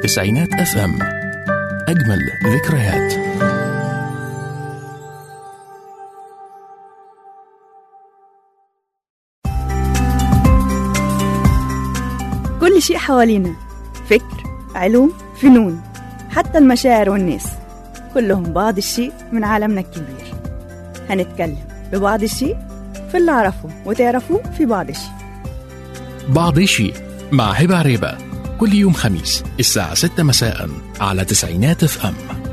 تسعينات اف ام اجمل ذكريات كل شيء حوالينا فكر علوم فنون حتى المشاعر والناس كلهم بعض الشيء من عالمنا الكبير هنتكلم ببعض الشيء في اللي أعرفه وتعرفوه في بعض الشيء بعض شيء مع هبة عريبة كل يوم خميس الساعة 6 مساء على تسعينات اف ام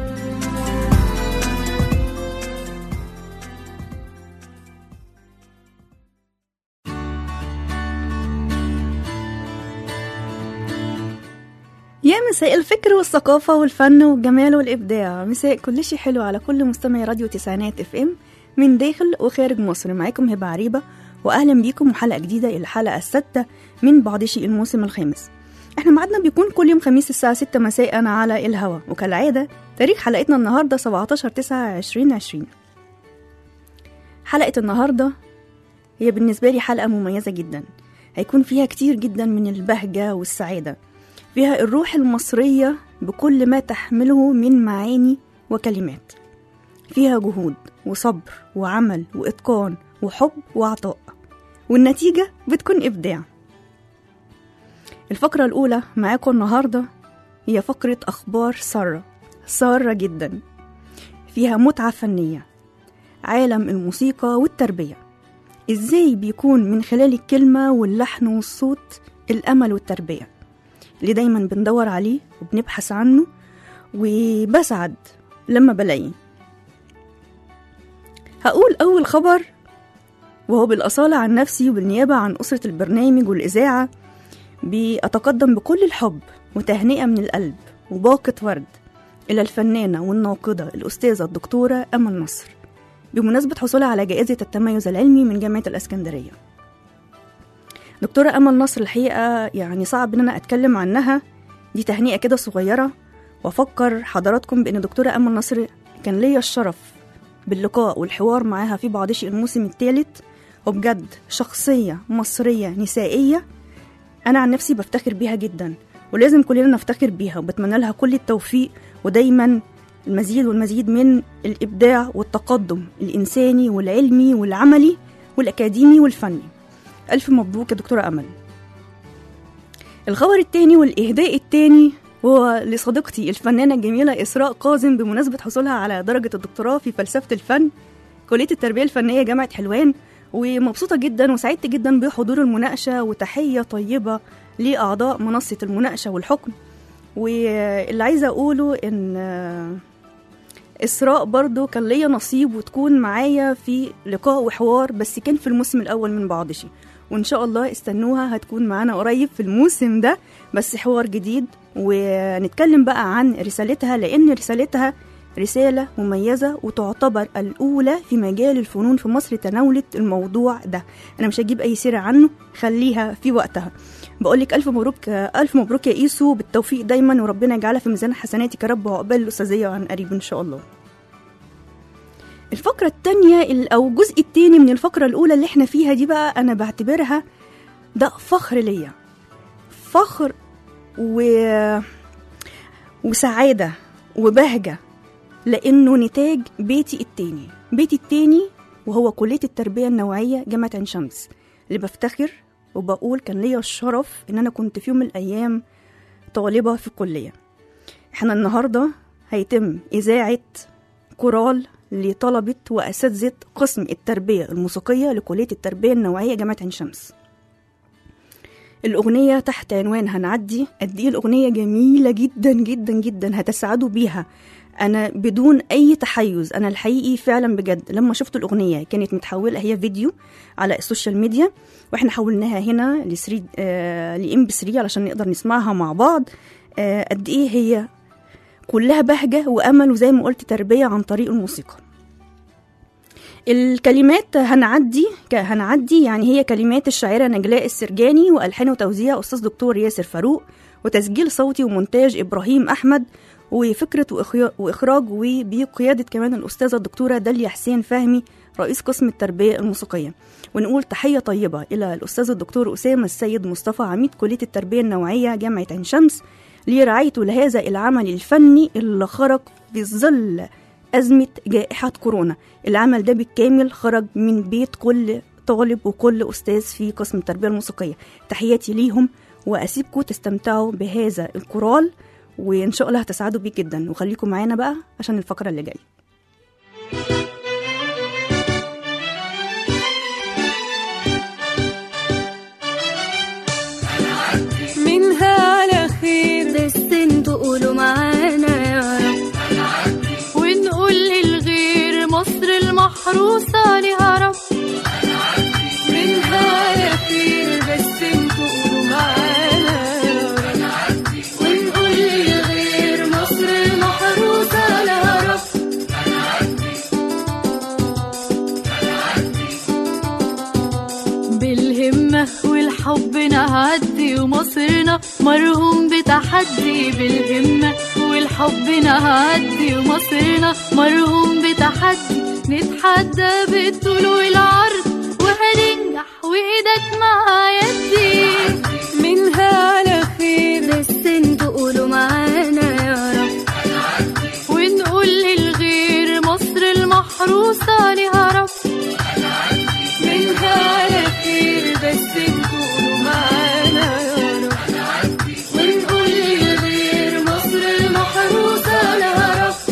يا مساء الفكر والثقافة والفن والجمال والإبداع مساء كل شيء حلو على كل مستمعي راديو تسعينات اف ام من داخل وخارج مصر معاكم هبة عريبة وأهلا بيكم وحلقة جديدة الحلقة السادسة من بعض شيء الموسم الخامس احنا ميعادنا بيكون كل يوم خميس الساعة 6 مساء على الهوا وكالعادة تاريخ حلقتنا النهاردة 17 9 2020 حلقة النهاردة هي بالنسبة لي حلقة مميزة جدا هيكون فيها كتير جدا من البهجة والسعادة فيها الروح المصرية بكل ما تحمله من معاني وكلمات فيها جهود وصبر وعمل وإتقان وحب وعطاء والنتيجة بتكون إبداع الفقرة الأولى معاكم النهاردة هي فقرة أخبار سارة سارة جدا فيها متعة فنية عالم الموسيقى والتربية إزاي بيكون من خلال الكلمة واللحن والصوت الأمل والتربية اللي دايما بندور عليه وبنبحث عنه وبسعد لما بلاقيه هقول أول خبر وهو بالأصالة عن نفسي وبالنيابة عن أسرة البرنامج والإذاعة بأتقدم بكل الحب وتهنئة من القلب وباقة ورد إلى الفنانة والناقدة الأستاذة الدكتورة أمل نصر بمناسبة حصولها على جائزة التميز العلمي من جامعة الإسكندرية دكتورة أمل نصر الحقيقة يعني صعب إن أنا أتكلم عنها دي تهنئة كده صغيرة وأفكر حضراتكم بإن دكتورة أمل نصر كان ليا الشرف باللقاء والحوار معاها في بعض شيء الموسم الثالث وبجد شخصية مصرية نسائية أنا عن نفسي بفتخر بيها جدا ولازم كلنا نفتخر بيها وبتمنى لها كل التوفيق ودايما المزيد والمزيد من الإبداع والتقدم الإنساني والعلمي والعملي والأكاديمي والفني ألف مبروك يا دكتورة أمل الخبر التاني والإهداء التاني هو لصديقتي الفنانة الجميلة إسراء قازم بمناسبة حصولها على درجة الدكتوراه في فلسفة الفن كلية التربية الفنية جامعة حلوان ومبسوطة جدا وسعدت جدا بحضور المناقشة وتحية طيبة لأعضاء منصة المناقشة والحكم واللي عايزة أقوله إن إسراء برضو كان ليا نصيب وتكون معايا في لقاء وحوار بس كان في الموسم الأول من بعض شيء وإن شاء الله استنوها هتكون معانا قريب في الموسم ده بس حوار جديد ونتكلم بقى عن رسالتها لأن رسالتها رسالة مميزة وتعتبر الأولى في مجال الفنون في مصر تناولت الموضوع ده أنا مش هجيب أي سيرة عنه خليها في وقتها بقولك ألف مبروك ألف مبروك يا إيسو بالتوفيق دايما وربنا يجعلها في ميزان حسناتك يا رب وعقبال الأستاذية عن قريب إن شاء الله الفقرة التانية أو الجزء التاني من الفقرة الأولى اللي احنا فيها دي بقى أنا بعتبرها ده فخر ليا فخر و... وسعادة وبهجة لأنه نتاج بيتي التاني بيتي التاني وهو كلية التربية النوعية جامعة عين شمس اللي بفتخر وبقول كان ليا الشرف إن أنا كنت في يوم من الأيام طالبة في الكلية احنا النهاردة هيتم إذاعة كورال لطلبة وأساتذة قسم التربية الموسيقية لكلية التربية النوعية جامعة عين شمس الأغنية تحت عنوان هنعدي قد إيه الأغنية جميلة جدا جدا جدا هتسعدوا بيها أنا بدون أي تحيز أنا الحقيقي فعلا بجد لما شفت الأغنية كانت متحولة هي فيديو على السوشيال ميديا وإحنا حولناها هنا لسري آه لإم بي 3 علشان نقدر نسمعها مع بعض آه قد إيه هي كلها بهجة وأمل وزي ما قلت تربية عن طريق الموسيقى الكلمات هنعدي هنعدي يعني هي كلمات الشاعرة نجلاء السرجاني وألحان وتوزيع أستاذ دكتور ياسر فاروق وتسجيل صوتي ومونتاج إبراهيم أحمد وفكرة وإخراج وبقيادة كمان الأستاذة الدكتورة داليا حسين فهمي رئيس قسم التربية الموسيقية ونقول تحية طيبة إلى الأستاذ الدكتور أسامة السيد مصطفى عميد كلية التربية النوعية جامعة عين شمس لرعايته لهذا العمل الفني اللي خرج في ظل أزمة جائحة كورونا العمل ده بالكامل خرج من بيت كل طالب وكل أستاذ في قسم التربية الموسيقية تحياتي ليهم وأسيبكم تستمتعوا بهذا الكورال وإن شاء الله هتسعدوا بيه جدا وخليكم معانا بقى عشان الفقرة اللي جاية منها على خير بس انتوا قولوا معانا يا رب ونقول للغير مصر المحروسة لها رب منها على خير بس انتوا قولوا معانا يا رب ونقول للغير مصر المحروسة لها رب بالهمة والحب نهدي ومصرنا مرهوم بتحدي بالهمة والحب نهدي ومصرنا مرهوم بتحدي نتحدى بالطول والعرض وهننجح وإيدك مع يدي منها على خير بس انتوا قولوا معانا يا رب ونقول للغير مصر المحروسة لها رب منها على خير بس انتوا معانا يا رب ونقول للغير مصر المحروسة لها رب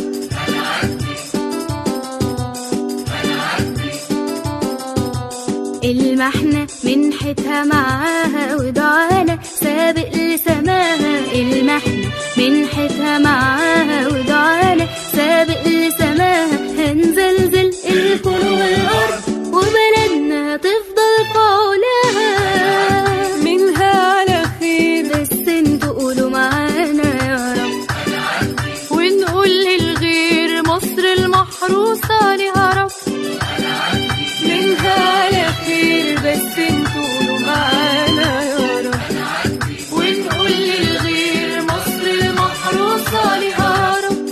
المحنة منحتها معاها ودعانا سابق لسماها المحنة منحتها معاها ودعانا سابق لسماها هنزلزل الكون والأرض وبلدنا تفضل في علاها منها على خير بس انتوا قولوا معانا يا رب ونقول للغير مصر المحروسة لها رب منها على خير بس انتوا معانا يا رب ونقول للغير مصر المحروسة لها رب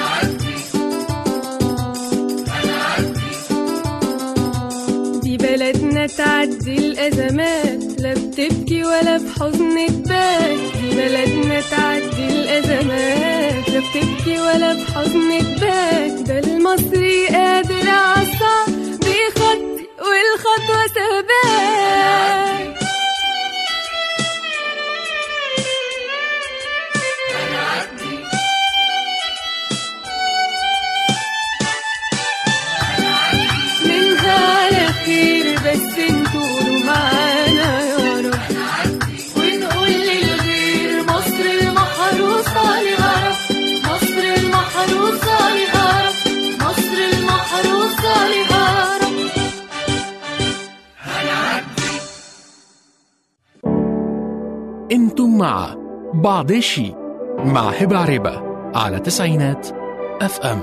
دي بلدنا تعدي الأزمات لا بتبكي ولا بحزن تبات دي بلدنا تعدي الأزمات لا بتبكي ولا بحزن تبات ده المصري قادر عالصعب بيخطي والخطوة ثبات منها على خير بس انتوا معانا يا رب ونقول للغير مصر المحروسة لغرب مصر المحروسة لغرب مصر المحروسة لغرب انتم مع بعض الشي مع هبة عريبة على تسعينات اف ام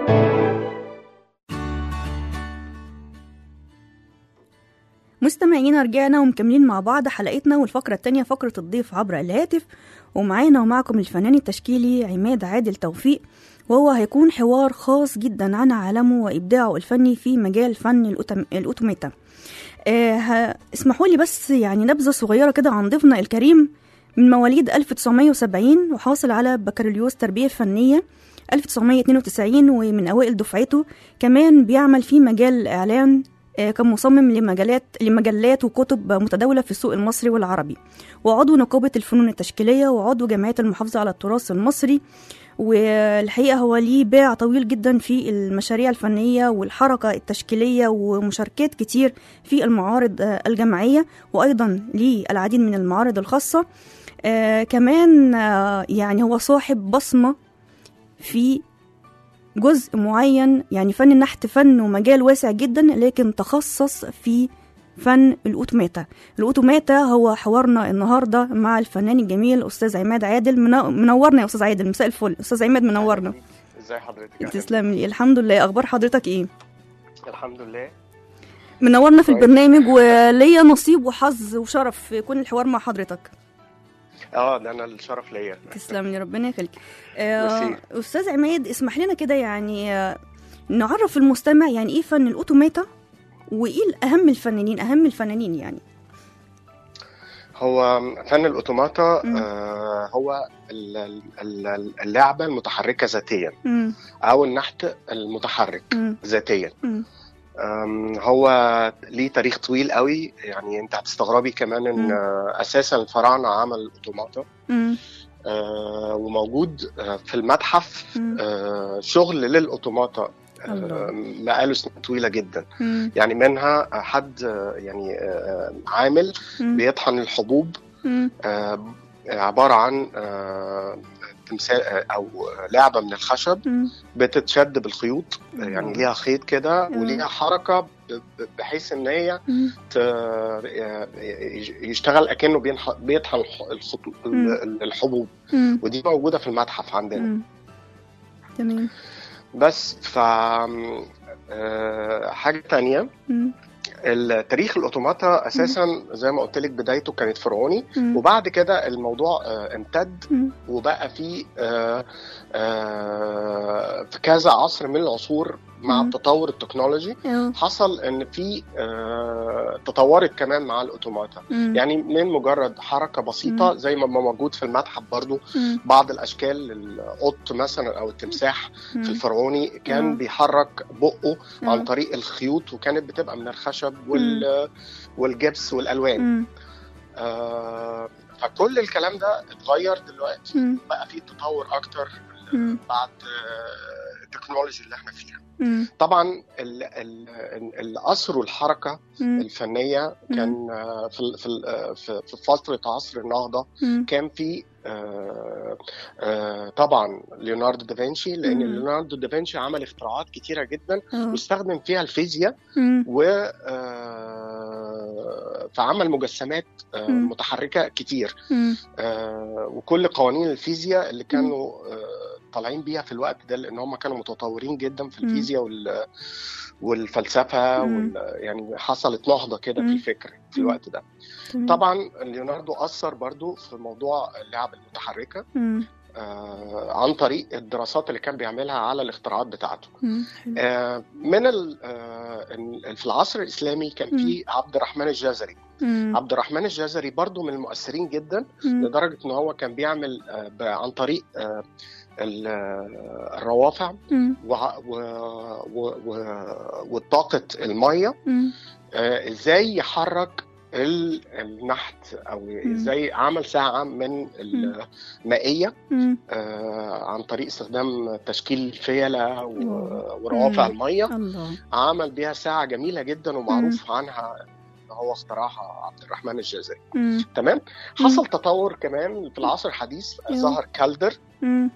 مستمعينا رجعنا ومكملين مع بعض حلقتنا والفقرة التانية فقرة الضيف عبر الهاتف ومعانا ومعكم الفنان التشكيلي عماد عادل توفيق وهو هيكون حوار خاص جدا عن عالمه وإبداعه الفني في مجال فن الأوتم- الأوتوميتا آه ه- اسمحوا لي بس يعني نبذة صغيرة كده عن ضيفنا الكريم من مواليد 1970 وحاصل على بكالوريوس تربية فنية 1992 ومن أوائل دفعته كمان بيعمل في مجال الإعلان آه، كمصمم لمجالات لمجلات وكتب متداولة في السوق المصري والعربي وعضو نقابة الفنون التشكيلية وعضو جمعية المحافظة على التراث المصري والحقيقة هو ليه باع طويل جدا في المشاريع الفنية والحركة التشكيلية ومشاركات كتير في المعارض آه، الجماعية وأيضا ليه العديد من المعارض الخاصة آه كمان آه يعني هو صاحب بصمة في جزء معين يعني فن النحت فن ومجال واسع جدا لكن تخصص في فن الأوتوماتا الأوتوماتا هو حوارنا النهاردة مع الفنان الجميل أستاذ عماد عادل منو- منورنا يا أستاذ عادل مساء الفل أستاذ عماد منورنا ازاي حضرتك يا تسلم لي الحمد لله أخبار حضرتك إيه حبيبي؟ الحمد لله منورنا في كويس. البرنامج وليا نصيب وحظ وشرف يكون الحوار مع حضرتك اه ده انا الشرف ليا تسلم لي ربنا يخليك آه ميرسي. استاذ عماد اسمح لنا كده يعني آه نعرف المستمع يعني ايه فن الاوتوماتا وايه اهم الفنانين اهم الفنانين يعني هو فن الاوتوماتا مم. آه هو ال- ال- ال- اللعبه المتحركه ذاتيا مم. او النحت المتحرك مم. ذاتيا مم. أم، هو ليه تاريخ طويل قوي يعني انت هتستغربي كمان ان مم. آه، اساسا الفراعنه عمل الاوتوماتا مم. آه، وموجود آه، في المتحف مم. آه، شغل للاوتوماتا آه، الله. بقاله سنين طويله جدا مم. يعني منها حد آه، يعني آه، عامل مم. بيطحن الحبوب مم. آه، عباره عن آه، تمثال آه، او لعبه من الخشب مم. بتتشد بالخيوط آه، يعني الله. ليها خيط كده مم. وليها حركه ب- ب- بحيث ان هي مم. ت- يشتغل اكنه بينح- بيطحن الح- الخطو- مم. ال- الحبوب مم. ودي موجوده في المتحف عندنا مم. تمام بس ف آه، حاجه تانية مم. التاريخ الاوتوماتا اساسا زي ما قلت لك بدايته كانت فرعوني مم. وبعد كده الموضوع آه، امتد مم. وبقى في آه، آه، في كذا عصر من العصور مع مم. التطور التكنولوجي اه حصل ان في آه، تطورت كمان مع الاوتوماتا مم. يعني من مجرد حركه بسيطه مم. زي ما ما موجود في المتحف برضو مم. بعض الاشكال القط مثلا او التمساح مم. في الفرعوني كان مم. بيحرك بقه آه. عن طريق الخيوط وكانت بتبقى من الخشب وال والجبس والالوان مم. آه فكل الكلام ده اتغير دلوقتي مم. بقى في تطور اكتر مم. بعد آه، التكنولوجي اللي احنا فيها مم. طبعا ال- ال- العصر والحركه مم. الفنيه كان آه، في ال- في ال- آه، في في فتره عصر النهضه مم. كان في آه، آه، طبعا ليوناردو دافنشي لان مم. ليوناردو دافنشي عمل اختراعات كتيره جدا اه واستخدم فيها الفيزياء مم. و آه، فعمل مجسمات آه، مم. متحركه كتير مم. آه، وكل قوانين الفيزياء اللي كانوا آه، طالعين بيها في الوقت ده لان هم كانوا متطورين جدا في مم. الفيزياء وال والفلسفه مم. وال يعني حصلت نهضه كده في مم. الفكر في مم. الوقت ده تمام. طبعا ليوناردو اثر برضو في موضوع اللعب المتحركه مم. آه، عن طريق الدراسات اللي كان بيعملها على الاختراعات بتاعته مم. حلو. آه، من ال- آه، ال- في العصر الاسلامي كان في عبد الرحمن الجزري مم. عبد الرحمن الجزري برضو من المؤثرين جدا مم. لدرجه ان هو كان بيعمل آه، ب- عن طريق آه، ال- آه، الروافع مم. وع- و- و- و- وطاقه الميه مم. آه، ازاي يحرك ال- النحت او مم. ازاي عمل ساعه من المائيه مم. آه، عن طريق استخدام تشكيل الفيله و- واو. وروافع مم. الميه الله عمل بيها ساعه جميله جدا ومعروف عنها ان هو اخترعها عبد الرحمن الجزري مم. تمام حصل تطور كمان في العصر الحديث أيوه. ظهر كالدر مم.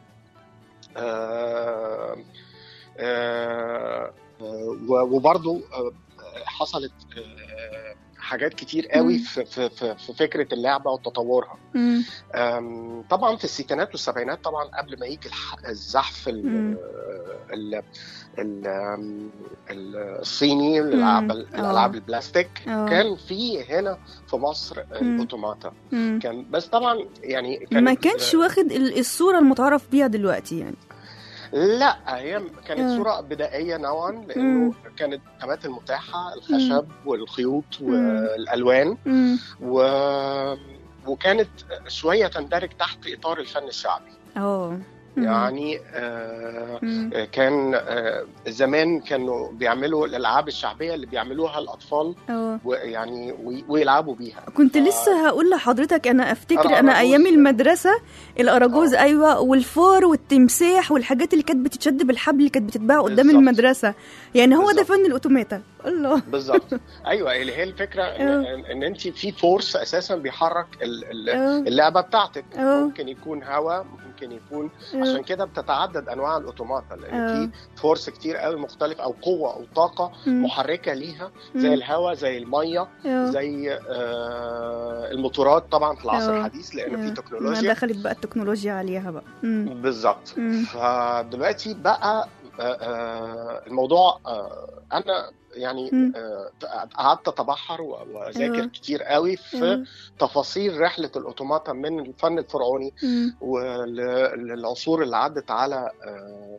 آه، آه، و- وبرضه آه، حصلت آه، حاجات كتير قوي مم. في في في في فكره اللعبه وتطورها مم. أم، طبعا في الستينات والسبعينات طبعا قبل ما يجي الح- الزحف ال- مم. ال- ال- أم، ال- الصيني الالعاب مم. الالعاب آه. البلاستيك آه. كان في هنا في مصر الاوتوماتا مم. كان بس طبعا يعني كانت ما كانش واخد ال- الصورة المتعارف بيها دلوقتي يعني لا هي كانت آه. صوره بدائيه نوعا مم. لانه كانت الخامات المتاحه الخشب والخيوط والالوان مم. و... وكانت شويه تندرج تحت اطار الفن الشعبي اه مم. يعني آه مم. كان آه زمان كانوا بيعملوا الالعاب الشعبيه اللي بيعملوها الاطفال اه ويعني وي- ويلعبوا بيها كنت ف- لسه هقول لحضرتك انا افتكر انا الأراجوز. ايام المدرسه الاراجوز آه. ايوه والفار والتمساح والحاجات اللي كانت بتتشد بالحبل اللي كانت بتتباع قدام بالظبط. المدرسه يعني هو ده بالظبط. فن الاوتوماتا الله بالظبط ايوه اللي هي الفكره ان, آه. إن انت في فورس اساسا بيحرك ال- ال- اه اللعبه بتاعتك آه. ممكن يكون هواء ممكن يكون آه. عشان كده بتتعدد انواع الاوتوماتا لان آه. في فورس كتير قوي مختلف او قوه او طاقه مم. محركه ليها زي مم. الهواء زي الميه آه. زي آه الموتورات طبعا في العصر آه. الحديث لان آه. في ما تكنولوجيا دخلت بقى التكنولوجيا عليها بقى مم. بالظبط مم. فدلوقتي بقى آه، آه، الموضوع آه، انا يعني مم. آه، قعدت اتبحر و- واذاكر آه. كتير قوي في آه. تفاصيل رحله الاوتوماتا من الفن الفرعوني مم. وللعصور اللي عدت على آه،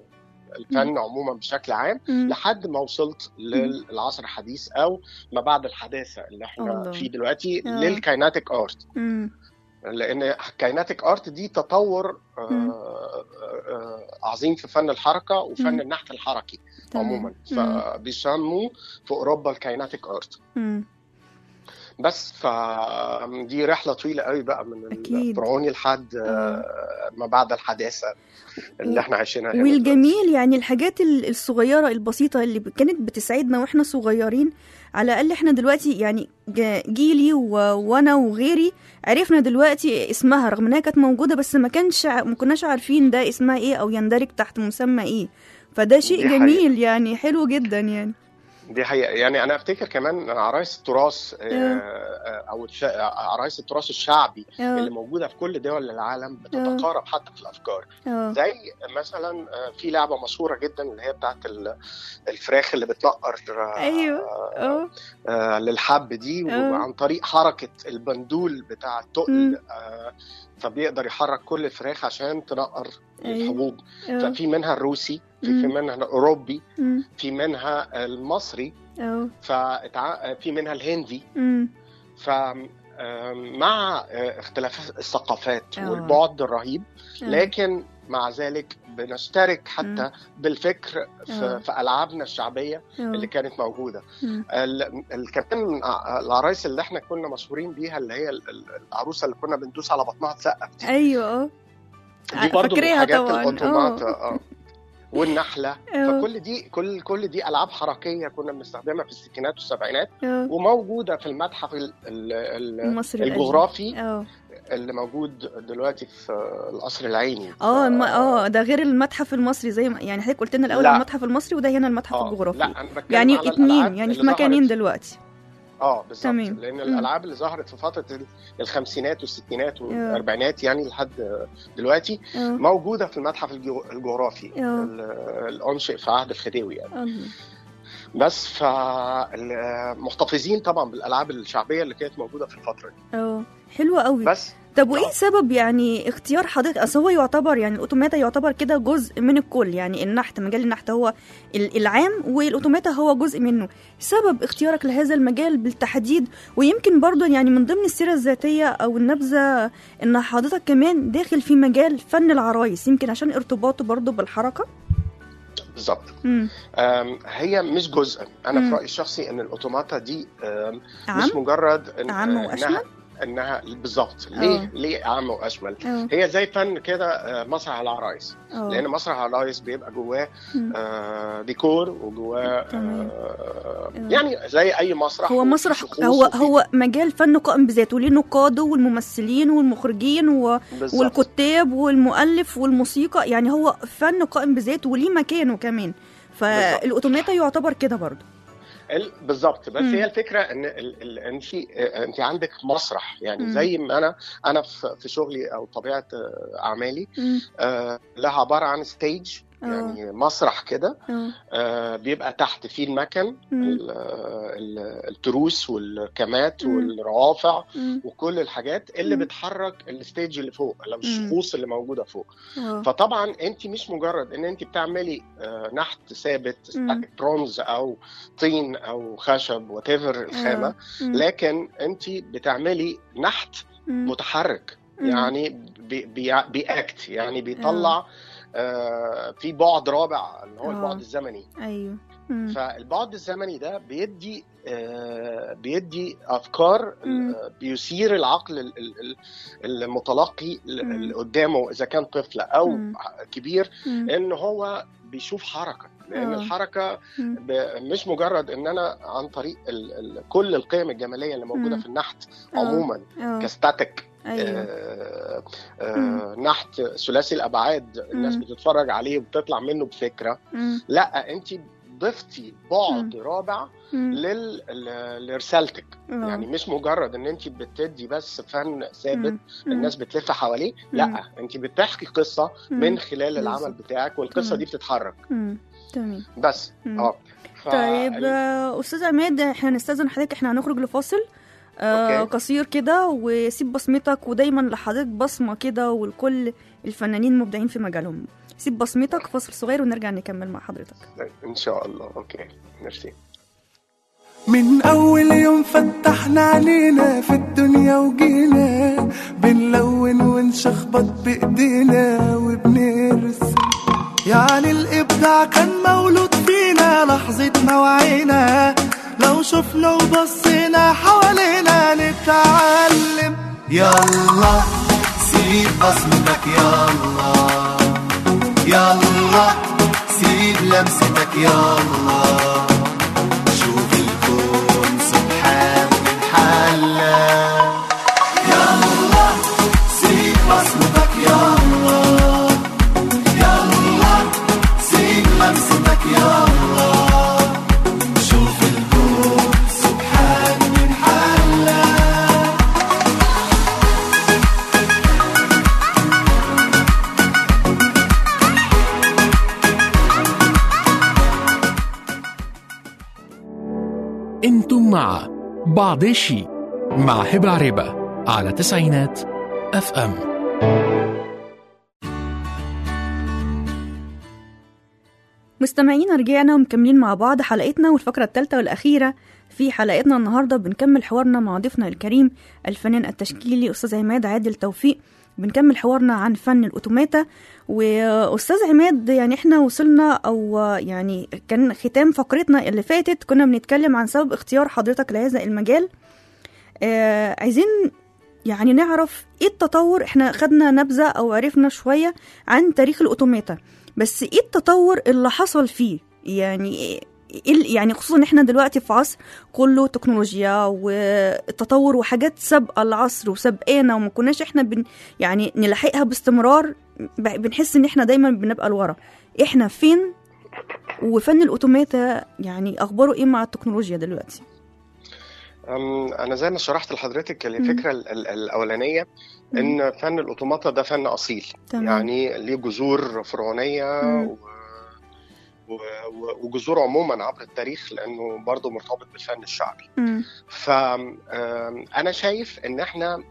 الفن عموما بشكل عام مم. لحد ما وصلت للعصر الحديث او ما بعد الحداثه اللي احنا الله. فيه دلوقتي آه. للكايناتيك ارت مم. لان كايناتيك ارت دي تطور آه، مم. آه، آه، عظيم في فن الحركه وفن مم. النحت الحركي تمام. عموما مم. فبيسموه في اوروبا الكايناتيك ارت مم. بس فدي رحله طويله قوي بقى من أكيد. الفرعوني لحد آه، ما بعد الحداثه اللي احنا عايشينها هنا والجميل يعني الحاجات ال- الصغيرة البسيطة اللي ب- كانت بتسعدنا واحنا صغيرين على الأقل احنا دلوقتي يعني جا- جيلي و... وانا وغيري عرفنا دلوقتي اسمها رغم انها كانت موجودة بس ما كانش ع- ما كناش عارفين ده اسمها ايه او يندرج تحت مسمى ايه فده شيء دي حقيقة. جميل يعني حلو جدا يعني دي حقيقة يعني أنا أفتكر كمان عرايس التراث آه، آه. آه، أو الش- عرايس التراث الشعبي اللي اه موجودة في كل دول العالم بتتقارب حتى في الأفكار اه زي مثلا آه، في لعبة مشهورة جدا اللي هي بتاعت ال- الفراخ اللي بتنقر آه، ايوه اه آه، للحب دي آه. وعن طريق حركة البندول بتاع مم. التقل آه، فبيقدر يحرك كل الفراخ عشان تنقر أيوة. الحبوب اه ففي منها الروسي في في مم. منها الأوروبي مم. في منها المصري اه فاتع... في منها الهندي مم. فمع اختلاف الثقافات آه. والبعد الرهيب آه. لكن مع ذلك بنشترك حتى مم. بالفكر آه. في, في العابنا الشعبيه آه. اللي كانت موجوده مم. ال- ال- كمان العرايس اللي احنا كنا مشهورين بيها اللي هي ال- ال- العروسه اللي كنا بندوس على بطنها تسقف دي ايوه اه دي برضه من فاكراها الحاجات طبعاً. الاوتومات آه. اه والنحله اه فكل دي كل كل دي العاب حركيه كنا بنستخدمها في الستينات والسبعينات اه وموجوده في المتحف ال- ال- ال- المصري القديم. الجغرافي اه اللي موجود دلوقتي في القصر العيني اه ف- الم... اه ده غير المتحف المصري زي ما يعني حضرتك قلت لنا الاول لا. على المتحف المصري وده هنا المتحف آه، الجغرافي لا انا بتكلم يعني على اتنين الألعاب يعني في اللي مكانين ظهرت- دلوقتي اه بالظبط تمام. لان مم. الالعاب اللي ظهرت في فتره ال- الخمسينات والستينات والاربعينات يعني لحد دلوقتي اه موجوده في المتحف الجو- الجغرافي آه. ال- الانشئ في عهد الخديوي يعني الله. بس فمحتفظين طبعا بالالعاب الشعبيه اللي كانت موجوده في الفتره دي اه حلوة قوي بس طب وايه آه. سبب يعني اختيار حضرتك اصل هو يعتبر يعني الاوتوماتا يعتبر كده جزء من الكل يعني النحت مجال النحت هو ال- العام والاوتوماتا هو جزء منه سبب اختيارك لهذا المجال بالتحديد ويمكن برضه يعني من ضمن السيره الذاتيه او النبذه ان حضرتك كمان داخل في مجال فن العرايس يمكن عشان ارتباطه برضه بالحركه بالظبط امم أم، هي مش جزء انا مم. في رايي الشخصي ان الاوتوماتا دي أم، عام مش مجرد إن عام إنها وأشمل؟ انها بالظبط ليه آه. ليه عام واشمل اه هي زي فن كده آه، مسرح العرايس لان اه مسرح العرايس بيبقى جواه مم. آه، ديكور وجواه تمام. آه، آه. يعني زي اي مسرح هو وفي مسرح شخوص هو وفي- هو مجال فن قائم بذاته ليه نقاده والممثلين والمخرجين و... بالظبط. والكتاب والمؤلف والموسيقى يعني هو فن قائم بذاته وليه مكانه كمان فالاوتوماتا يعتبر كده برضه ال- بالظبط بس مم. هي الفكره ان ال- ال- انت انت عندك مسرح يعني مم. زي ما انا انا في في شغلي او طبيعه آه، اعمالي مم. آه، لها عباره عن ستيج آه. يعني مسرح كده اه آه، بيبقى تحت فيه المكن مم. ال- ال- التروس والكمات مم. والروافع مم. وكل الحاجات اللي مم. بتحرك الستيج اللي فوق او مم. الشخوص اللي موجوده فوق اه فطبعا انت مش مجرد ان انت بتعملي آه، نحت ثابت مم. برونز او طين او خشب وات الخامه مم. لكن انت بتعملي نحت مم. متحرك مم. يعني بي بي بيأكت يعني بيطلع آه في بعد رابع اللي هو آه. البعد الزمني ايوه مم. فالبعد الزمني ده بيدي آه بيدي افكار مم. آه، بيثير العقل ال- ال- ال- المتلقي ال- مم. اللي قدامه اذا كان طفل او مم. كبير مم. ان هو بيشوف حركه لان آه. الحركه مم. ب- مش مجرد ان انا عن طريق ال ال كل القيم الجماليه اللي موجوده مم. في النحت آه. عموما اه كستاتيك ايوه آه آه نحت ثلاثي الابعاد الناس مم. بتتفرج عليه وبتطلع منه بفكره مم. لا انت ضفتي بعد رابع مم. لل... ل- لرسالتك آه. يعني مش مجرد ان انت بتدي بس فن ثابت مم. مم. الناس بتلف حواليه مم. لا انت بتحكي قصه مم. من خلال العمل بالظبط. بتاعك والقصه تمام. دي بتتحرك مم. تمام بس مم. اه ف- طيب ال- آه، استاذ عماد احنا هنستاذن حضرتك احنا هنخرج لفاصل آه أوكي. قصير كده وسيب بصمتك ودايما لحضرتك بصمه كده ولكل الفنانين المبدعين في مجالهم سيب بصمتك فاصل صغير ونرجع نكمل مع حضرتك ان شاء الله اوكي ميرسي من أول يوم فتحنا علينا في الدنيا وجينا بنلون ونشخبط بإيدينا وبنرسم يعني الإبداع كان مولود فينا لحظة ما وعينا لو شفنا وبصينا حوالينا نتعلم يلا سيب بصمتك يلا يلا سيب لمستك يلا شوف الكون سبحان من حلا يلا سيب بصمتك يلا يلا سيب لمستك يلا شوف الكون سبحان من حلا انتم مع بعض الشيء مع هبة عريبة على تسعينات اف ام مستمعينا رجعنا ومكملين مع بعض حلقتنا والفقرة الثالثة والأخيرة في حلقتنا النهاردة بنكمل حوارنا مع ضيفنا الكريم الفنان التشكيلي أستاذ عماد عادل توفيق بنكمل حوارنا عن فن الأوتوماتا وأستاذ عماد يعني احنا وصلنا أو يعني كان ختام فقرتنا اللي فاتت كنا بنتكلم عن سبب اختيار حضرتك لهذا المجال آه عايزين يعني نعرف ايه التطور احنا خدنا نبذة او عرفنا شوية عن تاريخ الاوتوماتا بس ايه التطور اللي حصل فيه يعني ايه ال- يعني خصوصا ان احنا دلوقتي في عصر كله تكنولوجيا والتطور وحاجات سابقه العصر وسابقانا وما كناش احنا بن يعني نلاحقها باستمرار ب- بنحس ان احنا دايما بنبقى لورا احنا فين وفن الاوتوماتا يعني اخباره ايه مع التكنولوجيا دلوقتي أم، انا زي ما شرحت لحضرتك الفكره ال- ال- الاولانيه ان فن الاوتوماتا ده فن اصيل تمام. يعني ليه جذور فرعونيه مم. و... و... و- وجذور عموما عبر التاريخ لانه برضه مرتبط بالفن الشعبي مم. فانا شايف ان احنا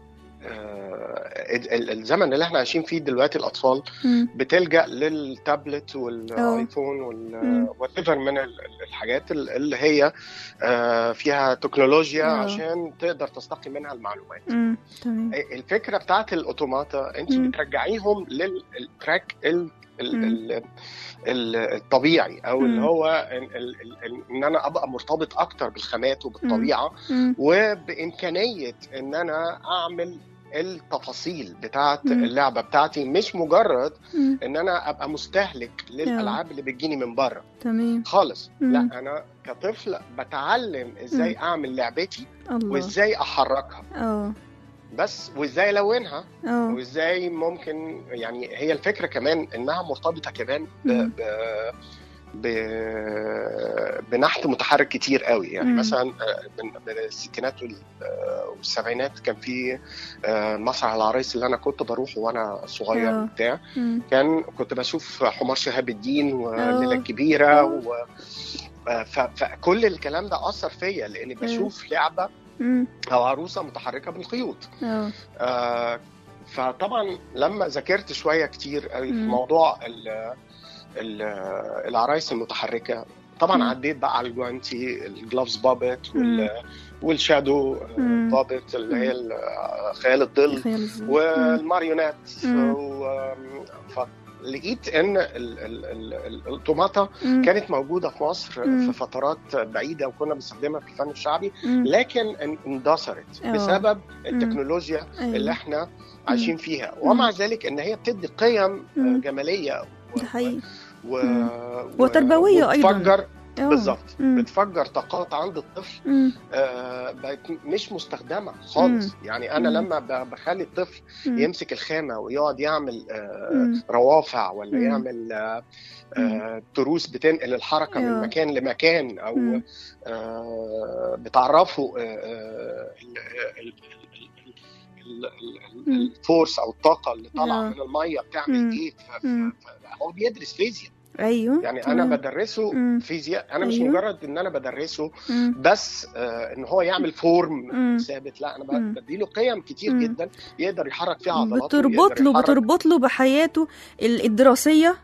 آه، ال- ال- الزمن اللي احنا عايشين فيه دلوقتي الاطفال مم. بتلجا للتابلت أه. والايفون مم. وات من ال- ال- الحاجات ال- اللي هي آه، فيها تكنولوجيا أه. عشان تقدر تستقي منها المعلومات مم. تمام الفكره بتاعت الاوتوماتا انت مم. بترجعيهم للتراك ال ال- مم. ال- ال- الطبيعي او مم. اللي هو ال- ال- ال- ان انا ابقى مرتبط اكتر بالخامات وبالطبيعه مم. وبامكانيه ان انا اعمل التفاصيل بتاعت مم. اللعبه بتاعتي مش مجرد مم. ان انا ابقى مستهلك للالعاب اللي بتجيني من بره تمام خالص مم. لا انا كطفل بتعلم ازاي اعمل لعبتي الله وازاي احركها اه بس وازاي الونها اه وازاي ممكن يعني هي الفكره كمان انها مرتبطه كمان ب مم. ب ب بنحت متحرك كتير قوي يعني مم. مثلا آه، من من الستينات وال- آه، والسبعينات كان في آه، مسرح العرايس اللي انا كنت بروحه وانا صغير آه. وبتاع مم. كان كنت بشوف حمار شهاب الدين آه. والليله الكبيره آه. و ف- فكل الكلام ده اثر فيا لاني بشوف لعبه مم. او عروسه متحركه بالخيوط اه آه، فطبعا لما ذاكرت شويه كتير قوي في مم. موضوع ال ال العرايس المتحركه طبعا مم. عديت بقى على الجوانتي الجلوفز بابت مم. وال والشادو مم. بابت اللي هي ال- خيال الظل تخيل ازاي مم. والماريونات مم. و- فلقيت ان ال- ال- ال- ال- الاوتوماتا مم. كانت موجوده في مصر مم. في فترات بعيده وكنا بنستخدمها في الفن الشعبي مم. لكن ان- اندثرت آه. بسبب التكنولوجيا أيوة. اللي احنا عايشين فيها ومع ذلك ان هي بتدي قيم مم. آه، جماليه و- ده حقيقي و... مم. و... وتربوية أيضاً. بتفجر آه. بالظبط مم. بتفجر طاقات عند الطفل مم. آه، بقت مش مستخدمه خالص مم. يعني انا مم. لما ب- بخلي الطفل مم. يمسك الخامه ويقعد يعمل آه، مم. روافع ولا مم. يعمل آه، آه، تروس بتنقل الحركه أيوة. من مكان لمكان او مم. آه، بتعرفوا آه، آه، ال- ال- ال- ال- ال- مم. الفورس او الطاقه اللي طالعه آه. من الميه مم. بتعمل ايه ف- مم. ف- هو بيدرس فيزياء ايوه يعني تمام. انا بدرسه مم. فيزياء انا مش أيوة. مجرد ان انا بدرسه مم. بس آه، ان هو يعمل فورم مم. ثابت لا انا مم. ب- بديله قيم كتير مم. جدا يقدر يحرك فيها عضلاته بتربط ويقدر له يحرك- بتربط له بحياته ال- الدراسيه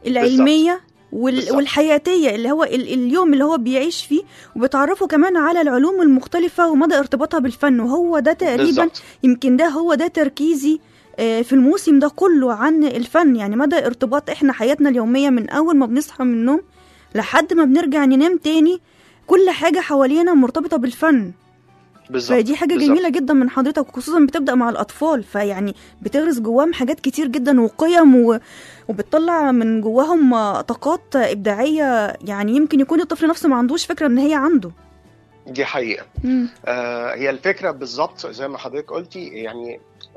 العلميه وال... بالظبط. والحياتيه اللي هو ال... اليوم اللي هو بيعيش فيه وبتعرفه كمان على العلوم المختلفه ومدى ارتباطها بالفن وهو ده تقريبا بالظبط. يمكن ده هو ده تركيزي آه، في الموسم ده كله عن الفن يعني مدى ارتباط احنا حياتنا اليوميه من اول ما بنصحى من النوم لحد ما بنرجع ننام تاني كل حاجه حوالينا مرتبطه بالفن بالظبط فدي حاجة بالظبط. جميلة جدا من حضرتك وخصوصا بتبدأ مع الأطفال فيعني بتغرس جواهم حاجات كتير جدا وقيم و... وبتطلع من جواهم آه، طاقات إبداعية يعني يمكن يكون الطفل نفسه ما عندوش فكرة إن هي عنده دي حقيقه مم. آه هي الفكره بالظبط زي ما حضرتك قلتي يعني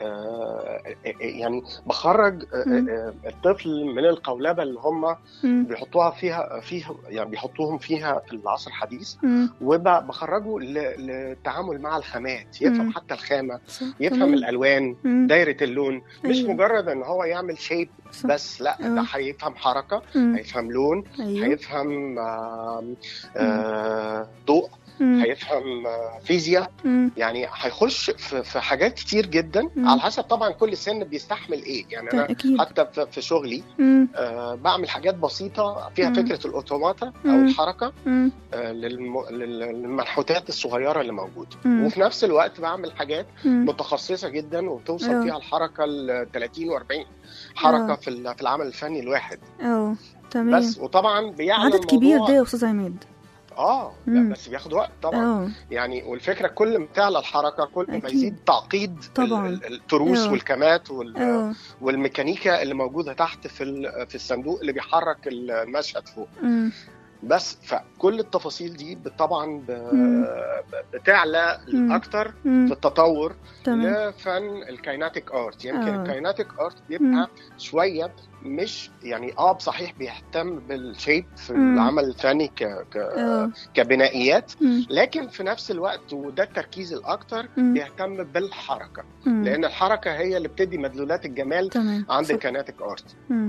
آه يعني بخرج آه مم. آه الطفل من القولبه اللي هم مم. بيحطوها فيها فيها يعني بيحطوهم فيها في العصر الحديث مم. وبخرجه ل- للتعامل مع الخامات يفهم مم. حتى الخامه صح. يفهم تمام. الالوان مم. دايره اللون مش أيوة. مجرد ان هو يعمل شيب صح. بس لا آه. ده هيفهم حركه مم. هيفهم لون أيوه هيفهم آم، آه، ضوء مم. هيفهم آه، فيزياء مم. يعني هيخش في في حاجات كتير جدا مم. على حسب طبعا كل سن بيستحمل ايه يعني انا أكيد حتى في- في شغلي مم. آه، بعمل حاجات بسيطه فيها مم. فكره الاوتوماتا او مم. الحركه مم. آه، للم- لل- للمنحوتات الصغيره اللي موجوده مم. وفي نفس الوقت بعمل حاجات مم. متخصصه جدا وبتوصل آه. فيها الحركه ل 30 و40 حركه آه. في ال- في العمل الفني الواحد اه تمام بس وطبعا بيعلى عدد كبير الموضوع- ده يا أستاذ عماد اه مم. لا بس بياخد وقت طبعا اه يعني والفكره كل ما تعلى الحركه كل ما أكيد. يزيد تعقيد طبعاً. ال- ال- التروس آه. والكمات وال- اه والميكانيكا اللي موجوده تحت في ال- في الصندوق اللي بيحرك المشهد فوق مم. بس فكل التفاصيل دي ب- طبعا ب- مم. ب- بتعلى مم. اكتر في مم. التطور تمام لفن الكايناتيك ارت يمكن آه. الكايناتيك ارت مم. بيبقى شويه مش يعني اه صحيح بيهتم بالشيب في مم. العمل الفني ك ك اه كبنائيات مم. لكن في نفس الوقت وده التركيز الاكتر مم. بيهتم بالحركه مم. لان الحركه هي اللي بتدي مدلولات الجمال تمام عند صح. الكايناتيك ارت مم.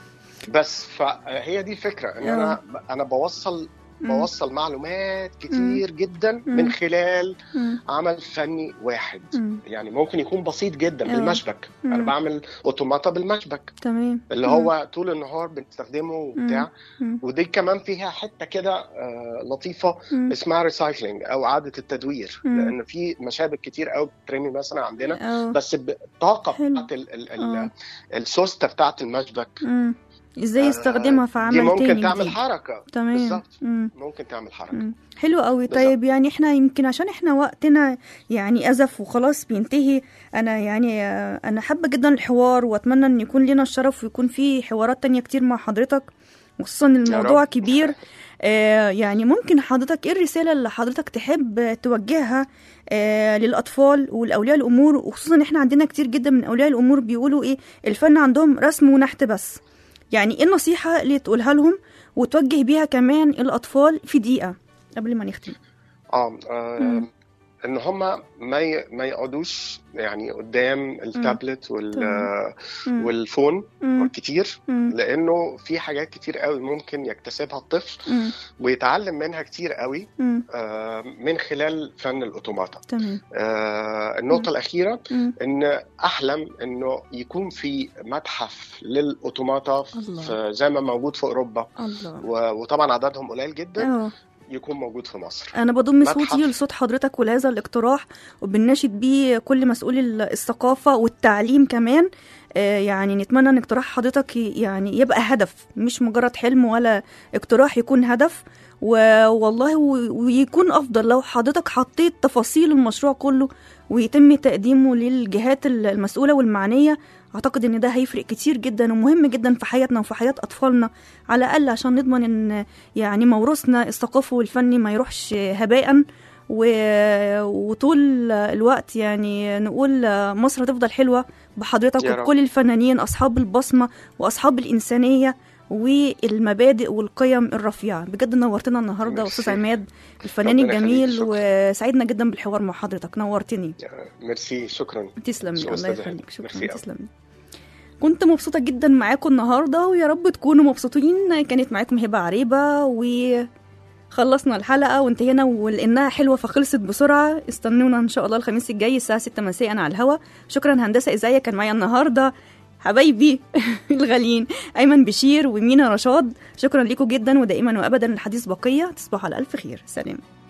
بس فهي دي الفكره ان آه. انا انا بوصل مم. بوصل معلومات كتير جدا مم. من خلال مم. عمل فني واحد مم. يعني ممكن يكون بسيط جدا آه. بالمشبك مم. انا بعمل اوتوماتا بالمشبك تمام اللي مم. هو طول النهار بنستخدمه وبتاع مم. ودي كمان فيها حته كده آه، لطيفه مم. اسمها ريسايكلينج او اعاده التدوير مم. لان في مشابك كتير قوي بترمي مثلا عندنا اه بس بالطاقه حلو. بتاعت ال- ال- ال- آه. السوسته بتاعت المشبك مم. ازاي آه، يستخدمها في دي عمل ممكن تاني تعمل جديد. حركه تمام بالظبط. مم. ممكن تعمل حركه مم. حلو قوي بالظبط. طيب يعني احنا يمكن عشان احنا وقتنا يعني ازف وخلاص بينتهي انا يعني آه، انا حابه جدا الحوار واتمنى ان يكون لنا الشرف ويكون في حوارات تانية كتير مع حضرتك وخصوصا إن الموضوع رب. كبير آه يعني ممكن حضرتك ايه الرساله اللي حضرتك تحب توجهها آه للاطفال والاولياء الامور وخصوصا احنا عندنا كتير جدا من اولياء الامور بيقولوا ايه الفن عندهم رسم ونحت بس يعني ايه النصيحه اللي تقولها لهم وتوجه بيها كمان الاطفال في دقيقه قبل ما نختم اه, آه مم. ان هم ما ي... ما يقعدوش يعني قدام التابلت وال... تمام. مم. والفون مم. كتير مم. لانه في حاجات كتير قوي ممكن يكتسبها الطفل مم. ويتعلم منها كتير قوي مم. آه، من خلال فن الاوتوماتا تمام آه، النقطة الأخيرة مم. إن أحلم إنه يكون في متحف للأوتوماتا الله. في زي ما موجود في أوروبا الله و- وطبعا عددهم قليل جدا اه يكون موجود في مصر انا بضم متحف. صوتي لصوت حضرتك ولهذا الاقتراح وبنناشد بيه كل مسؤولي ال- الثقافه والتعليم كمان آه، يعني نتمنى ان اقتراح حضرتك ي- يعني يبقى هدف مش مجرد حلم ولا اقتراح يكون هدف و- والله و- ويكون افضل لو حضرتك حطيت تفاصيل المشروع كله ويتم تقديمه للجهات ال- المسؤوله والمعنيه اعتقد ان ده هيفرق كتير جدا ومهم جدا في حياتنا وفي حياه اطفالنا على الاقل عشان نضمن ان يعني موروثنا الثقافي والفني ما يروحش هباء و- وطول الوقت يعني نقول مصر هتفضل حلوة بحضرتك يا رب. وبكل الفنانين أصحاب البصمة وأصحاب الإنسانية والمبادئ والقيم الرفيعة بجد نورتنا النهاردة ميرسي. أستاذ عماد الفنان ربنا يخليك، الجميل شكراً. وسعدنا جدا بالحوار مع حضرتك نورتني ميرسي شكرا تسلمي شكراً الله أستاذة يخليك هند. شكرا ميرسي أوي. تسلمي كنت مبسوطة جدا معاكم النهاردة ويا رب تكونوا مبسوطين كانت معاكم هبة عريبة وخلصنا الحلقة وانتهينا ولأنها حلوة فخلصت بسرعة استنونا إن شاء الله الخميس الجاي الساعة 6 مساء على الهوا شكرا هندسة إزاية كان معايا النهاردة حبايبي الغاليين ايمن بشير ومينا رشاد شكرا لكم جدا ودائما وابدا الحديث بقيه تصبحوا على الف خير سلام